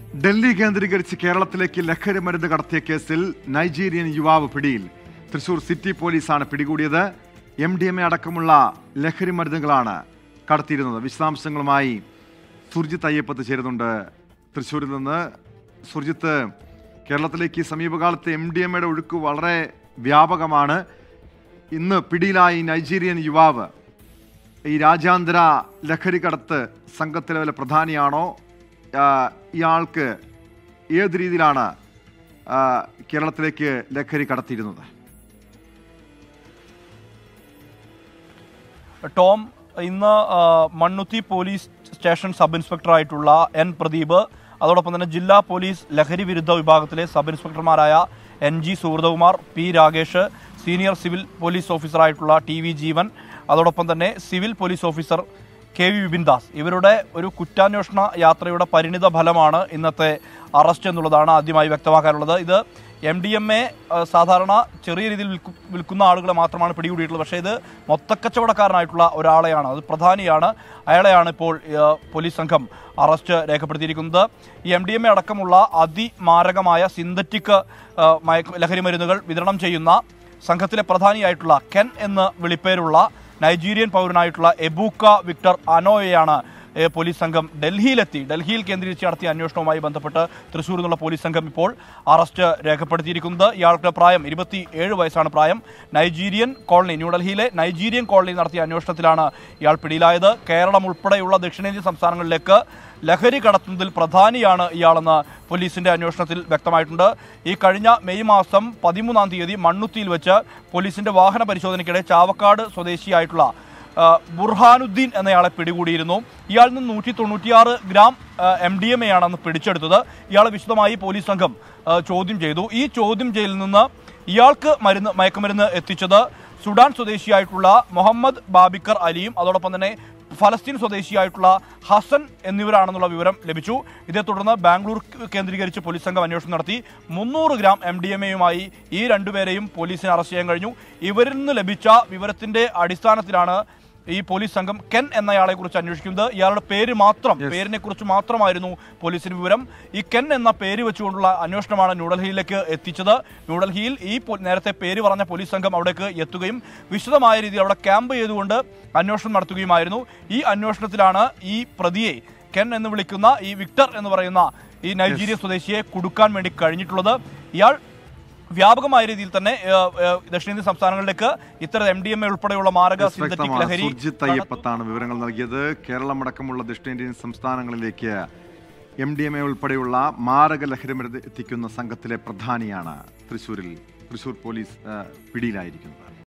ഡൽഹി കേന്ദ്രീകരിച്ച് കേരളത്തിലേക്ക് ലഹരി മരുന്ന് കടത്തിയ കേസിൽ നൈജീരിയൻ യുവാവ് പിടിയിൽ തൃശൂർ സിറ്റി പോലീസാണ് പിടികൂടിയത് എം ഡി എം എ അടക്കമുള്ള ലഹരി മരുന്നുകളാണ് കടത്തിയിരുന്നത് വിശദാംശങ്ങളുമായി സുർജിത്ത് അയ്യപ്പത്ത് ചേരുന്നുണ്ട് തൃശ്ശൂരിൽ നിന്ന് സുർജിത്ത് കേരളത്തിലേക്ക് സമീപകാലത്ത് എം ഡി എം എയുടെ ഒഴുക്ക് വളരെ വ്യാപകമാണ് ഇന്ന് പിടിയിലായ ഈ നൈജീരിയൻ യുവാവ് ഈ രാജ്യാന്തര ലഹരി കടത്ത് സംഘത്തിലെ വല്ല പ്രധാനിയാണോ ആ, ഇയാൾക്ക് ഏത് രീതിയിലാണ് ആ, കേരളത്തിലേക്ക് ലഹരി കടത്തിയിരുന്നത് ടോം ഇന്ന് ആ, മണ്ണുത്തി പോലീസ് സ്റ്റേഷൻ സബ് ഇൻസ്പെക്ടറായിട്ടുള്ള എൻ പ്രദീപ് അതോടൊപ്പം തന്നെ ജില്ലാ പോലീസ് ലഹരി വിരുദ്ധ വിഭാഗത്തിലെ സബ് ഇൻസ്പെക്ടർമാരായ N G Suhruthakumar P Rakesh senior civil police ഓഫീസറായിട്ടുള്ള ടി വി ജീവൻ അതോടൊപ്പം തന്നെ civil police officer K V Vipin Das ഇവരുടെ ഒരു കുറ്റാന്വേഷണ യാത്രയുടെ പരിണിത ഫലമാണ് ഇന്നത്തെ അറസ്റ്റ് എന്നുള്ളതാണ് ആദ്യമായി വ്യക്തമാക്കാനുള്ളത് ഇത് എം ഡി എം എ സാധാരണ ചെറിയ രീതിയിൽ വിൽക്കു- വിൽക്കുന്ന ആളുകളെ മാത്രമാണ് പിടികൂടിയിട്ടുള്ളത് പക്ഷേ ഇത് മൊത്തക്കച്ചവടക്കാരനായിട്ടുള്ള ഒരാളെയാണ് അത് പ്രധാനിയാണ് അയാളെയാണ് ഇപ്പോൾ ആ, പോലീസ് സംഘം അറസ്റ്റ് രേഖപ്പെടുത്തിയിരിക്കുന്നത് ഈ എം ഡി എം എ അടക്കമുള്ള അതിമാരകമായ സിന്തറ്റിക് ആ, മയക്ക് ലഹരി മരുന്നുകൾ വിതരണം ചെയ്യുന്ന സംഘത്തിലെ പ്രധാനിയായിട്ടുള്ള കെൻ എന്ന് വിളിപ്പേരുള്ള നൈജീരിയൻ പൗരനായിട്ടുള്ള എബൂക്ക വിക്ടർ അനോയെയാണ് ഏ, പോലീസ് സംഘം ഡൽഹിയിലെത്തി ഡൽഹിയിൽ കേന്ദ്രീകരിച്ച് നടത്തിയ അന്വേഷണവുമായി ബന്ധപ്പെട്ട് തൃശ്ശൂർ നിന്നുള്ള പോലീസ് സംഘം ഇപ്പോൾ അറസ്റ്റ് രേഖപ്പെടുത്തിയിരിക്കുന്നത് ഇയാൾക്ക് പ്രായം ഇരുപത്തി ഏഴ് വയസ്സാണ് പ്രായം നൈജീരിയൻ കോളനി ന്യൂഡൽഹിയിലെ നൈജീരിയൻ കോളനി നടത്തിയ അന്വേഷണത്തിലാണ് ഇയാൾ പിടിയിലായത് കേരളം ഉൾപ്പെടെയുള്ള ദക്ഷിണേന്ത്യൻ സംസ്ഥാനങ്ങളിലേക്ക് ലഹരി കടത്തുന്നതിൽ പ്രധാനിയാണ് ഇയാളെന്ന് പോലീസിന്റെ അന്വേഷണത്തിൽ വ്യക്തമായിട്ടുണ്ട് ഈ കഴിഞ്ഞ മെയ് മാസം പതിമൂന്നാം തീയതി മണ്ണുത്തിയിൽ വെച്ച് പോലീസിന്റെ വാഹന പരിശോധനയ്ക്കിടെ ചാവക്കാട് സ്വദേശിയായിട്ടുള്ള ആ, ബുർഹാനുദ്ദീൻ എന്നയാളെ പിടികൂടിയിരുന്നു ഇയാളിൽ നിന്ന് നൂറ്റി തൊണ്ണൂറ്റിയാറ് gram M D M A ആണ് അന്ന് പിടിച്ചെടുത്തത് ഇയാളെ വിശദമായി പോലീസ് സംഘം ആ, ചോദ്യം ചെയ്തു ഈ ചോദ്യം ചെയ്യലിൽ നിന്ന് ഇയാൾക്ക് മരുന്ന് മയക്കുമരുന്ന് എത്തിച്ചത് സുഡാൻ സ്വദേശിയായിട്ടുള്ള മുഹമ്മദ് ബാബിക്കർ അലിയും അതോടൊപ്പം തന്നെ ഫലസ്തീൻ സ്വദേശിയായിട്ടുള്ള ഹസൻ എന്നിവരാണെന്നുള്ള വിവരം ലഭിച്ചു ഇതേ തുടർന്ന് ബാംഗ്ലൂർ കേന്ദ്രീകരിച്ച് പോലീസ് സംഘം അന്വേഷണം നടത്തി മുന്നൂറ് ഗ്രാം എം ഡി എം എയുമായി ഈ രണ്ടുപേരെയും പോലീസിന് അറസ്റ്റ് ചെയ്യാൻ കഴിഞ്ഞു ഇവരിൽ നിന്ന് ലഭിച്ച വിവരത്തിന്റെ അടിസ്ഥാനത്തിലാണ് ഈ പോലീസ് സംഘം കെൻ എന്നയാളെ കുറിച്ച് അന്വേഷിക്കുന്നത് ഇയാളുടെ പേര് മാത്രം പേരിനെ കുറിച്ച് മാത്രമായിരുന്നു പോലീസിന് വിവരം ഈ കെൻ എന്ന പേര് വെച്ചുകൊണ്ടുള്ള അന്വേഷണമാണ് ന്യൂഡൽഹിയിലേക്ക് എത്തിച്ചത് ന്യൂഡൽഹിയിൽ ഈ പോ- നേരത്തെ പേര് പറഞ്ഞ പോലീസ് സംഘം അവിടേക്ക് എത്തുകയും വിശദമായ രീതിയിൽ അവിടെ ക്യാമ്പ് ചെയ്തുകൊണ്ട് അന്വേഷണം നടത്തുകയുമായിരുന്നു ഈ അന്വേഷണത്തിലാണ് ഈ പ്രതിയെ കെൻ എന്ന് വിളിക്കുന്ന ഈ വിക്ടർ എന്ന് പറയുന്ന ഈ നൈജീരിയ സ്വദേശിയെ കുടുക്കാൻ വേണ്ടി കഴിഞ്ഞിട്ടുള്ളത് ഇയാൾ വ്യാപകമായ രീതിയിൽ തന്നെ ഏഹ്, ഏഹ്, ദക്ഷിണേന്ത്യൻ സംസ്ഥാനങ്ങളിലേക്ക് ഇത്തരം എം ഡി എം എ ഉൾപ്പെടെയുള്ള മാരക സിന്തറ്റിക് വ്യക്തമാണ് ലഹരി സുർജിത്ത് അയ്യപ്പത്താണ് വിവരങ്ങൾ നൽകിയത് കേരളമടക്കമുള്ള ദക്ഷിണേന്ത്യൻ സംസ്ഥാനങ്ങളിലേക്ക് എം ഡി എം എ ഉൾപ്പെടെയുള്ള മാരക ലഹരി മരുന്ന് എത്തിക്കുന്ന സംഘത്തിലെ പ്രധാനിയാണ് തൃശ്ശൂരിൽ തൃശ്ശൂർ പോലീസ് ആ, പിടിയിലായിരിക്കുന്നത്